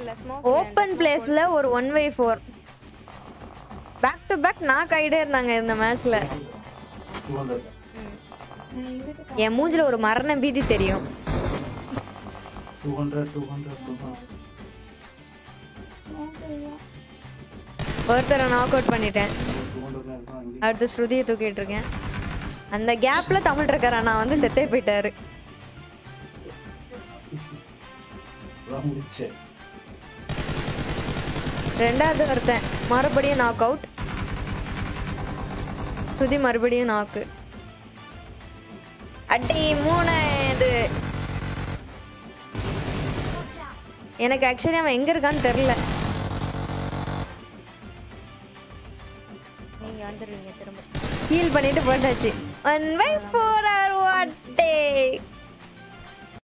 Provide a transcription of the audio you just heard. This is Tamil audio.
இல்ல ஸ்மோக் ஓப்பன் பிளேஸ்ல ஒரு one by four back to back knock ஆகிட்டே இருந்தாங்க இந்த மேட்ச்ல டூ ஹண்ட்ரட் என் மூஞ்சில ஒரு மரண பீதி தெரியும் two hundred two hundred two hundred ஒருத்தரை நாக் அவுட் பண்ணிட்டேன் டூ ஹண்ட்ரட்ல இருக்கான் இங்கே அடுத்து ஸ்ருதியை தூக்கிட்டு இருக்கேன் அந்த கேப்ல தமிழ் இருக்கிற நான் வந்து செத்தே போயிட்டாரு அதான் முடிச்சேன் ரெண்டாவது ஒருத்தன் மறுபடியும் நாக் அவுட் ஸ்ருதி மறுபடியும் நாக்கு அடி மூணு இது எனக்கு ஆக்சுவலி அவன் எங்க இருக்கான்னு தெரியல நீங்க வந்துருவீங்க திரும்ப ஹீல் பண்ணிட்டு போட்டாச்சு one by four or what